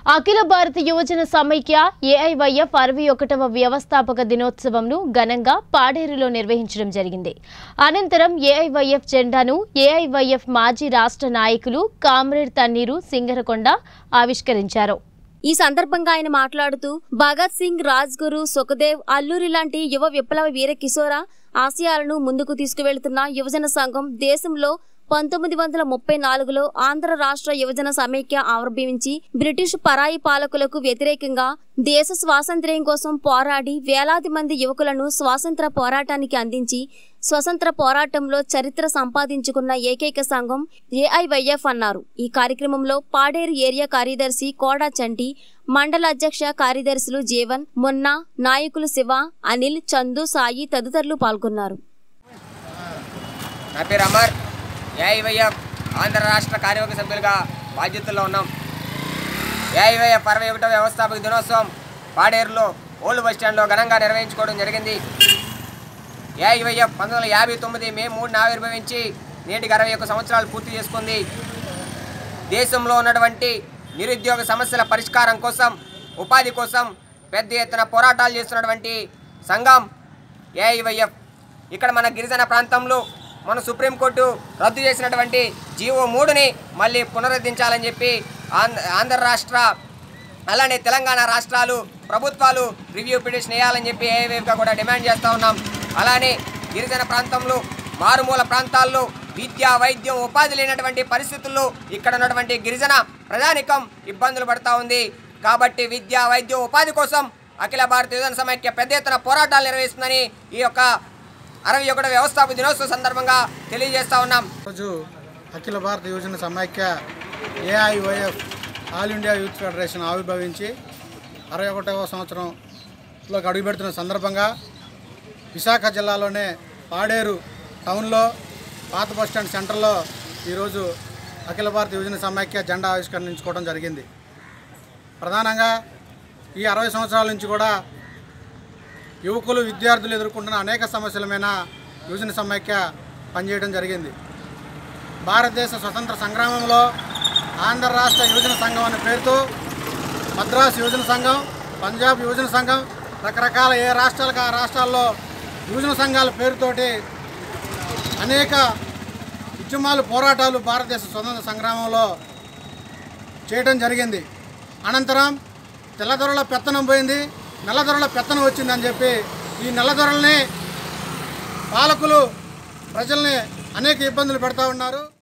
అఖిల భారత యువజన సమైక్య ఏఐవైఎఫ్ అరవై ఒకటవ వ్యవస్థాపక దినోత్సవంను ఘనంగా పాడేరులో నిర్వహించడం జరిగింది అనంతరం ఏఐవైఎఫ్ జెండాను ఏఐవైఎఫ్ మాజీ రాష్ట్ర నాయకులు కామ్రేడ్ తన్నీరు సింగరకొండ ఆవిష్కరించారు ఈ సందర్భంగా ఆయన మాట్లాడుతూ భగత్ సింగ్ రాజ్ గురు సుఖదేవ్ అల్లూరి లాంటి యువ విప్లవ వీర కిశోర ఆశయాలను ముందుకు తీసుకువెళ్తున్న యువజన సంఘం దేశంలో పంతొమ్మిది వందల ముప్పై నాలుగులో ఆంధ్ర రాష్ట్ర యువజన సమైక్య ఆవిర్భవించి బ్రిటిష్ పరాయి పాలకులకు వ్యతిరేకంగా దేశ స్వాతంత్ర్యం కోసం పోరాడి వేలాది మంది యువకులను స్వాతంత్ర పోరాటానికి అందించి స్వతంత్ర పోరాటంలో చరిత్ర సంపాదించుకున్న ఏకైక సంఘం ఏఐవైఎఫ్ అన్నారు ఈ కార్యక్రమంలో పాడేరు ఏరియా కార్యదర్శి కోడా చంటి మండల అధ్యక్ష కార్యదర్శులు జీవన్ మొన్న నాయకులు శివ అనిల్ చందు సాయి తదితరులు పాల్గొన్నారు నా పేరు అమర్ ఏఐవైఎఫ్ ఆంధ్ర రాష్ట్ర కార్యవర్గ సభ్యులుగా బాధ్యతల్లో ఉన్నాం ఏఐవైఎఫ్ అరవై ఒకటో వ్యవస్థాపక దినోత్సవం పాడేరులో ఓల్డ్ బస్ స్టాండ్లో ఘనంగా నిర్వహించుకోవడం జరిగింది ఏఐవైఎఫ్ పంతొమ్మిది వందల యాభై తొమ్మిది మే మూడున ఆవిర్భవించి నేటికి అరవై ఒక్క సంవత్సరాలు పూర్తి చేసుకుంది దేశంలో ఉన్నటువంటి నిరుద్యోగ సమస్యల పరిష్కారం కోసం ఉపాధి కోసం పెద్ద ఎత్తున పోరాటాలు చేస్తున్నటువంటి సంఘం ఏఐవైఎఫ్ ఇక్కడ మన గిరిజన ప్రాంతంలో మన సుప్రీంకోర్టు రద్దు చేసినటువంటి జీవో మూడుని మళ్ళీ పునరుద్ధరించాలని చెప్పి ఆంధ్ర ఆంధ్ర రాష్ట్ర అలానే తెలంగాణ రాష్ట్రాలు ప్రభుత్వాలు రివ్యూ పిటిషన్ వేయాలని చెప్పి ఏఐవైఎఫ్గా కూడా డిమాండ్ చేస్తూ ఉన్నాం అలానే గిరిజన ప్రాంతంలో మారుమూల ప్రాంతాల్లో విద్య వైద్యం ఉపాధి లేనటువంటి పరిస్థితుల్లో ఇక్కడ ఉన్నటువంటి గిరిజన ప్రజానికం ఇబ్బందులు పడుతూ ఉంది కాబట్టి విద్య వైద్యం ఉపాధి కోసం అఖిల భారత యువజన సమైక్య పెద్ద ఎత్తున పోరాటాలు నిర్వహిస్తుందని ఈ యొక్క అరవై ఒకటో వ్యవస్థాపక దినోత్సవ సందర్భంగా తెలియజేస్తా ఉన్నాం రోజు అఖిల భారత యువజన సమైక్య AIYF all India youth federation ఆవిర్భవించి అరవై ఒకటవ సంవత్సరంలోకి అడుగుపెడుతున్న సందర్భంగా విశాఖ జిల్లాలోనే పాడేరు టౌన్లో పాత బస్టాండ్ సెంటర్లో ఈరోజు అఖిల భారత యువజన సమైక్య జెండా ఆవిష్కరించుకోవడం జరిగింది ప్రధానంగా ఈ అరవై సంవత్సరాల నుంచి కూడా యువకులు విద్యార్థులు ఎదుర్కొంటున్న అనేక సమస్యల మీద యువజన సమైక్య పనిచేయడం జరిగింది భారతదేశ స్వతంత్ర సంగ్రామంలో ఆంధ్ర రాష్ట్ర యువజన సంఘం అనే పేరుతో మద్రాసు యువజన సంఘం పంజాబ్ యువజన సంఘం రకరకాల ఏ రాష్ట్రాలకు ఆ రాష్ట్రాల్లో యువజన సంఘాల పేరుతోటి అనేక ఉద్యమాలు పోరాటాలు భారతదేశ స్వతంత్ర సంగ్రామంలో చేయడం జరిగింది అనంతరం తెల్లదొరల పెత్తనం పోయింది నల్లదొరల పెత్తనం వచ్చిందని చెప్పి ఈ నల్లదొరల్ని పాలకులు ప్రజల్ని అనేక ఇబ్బందులు పెడతా ఉన్నారు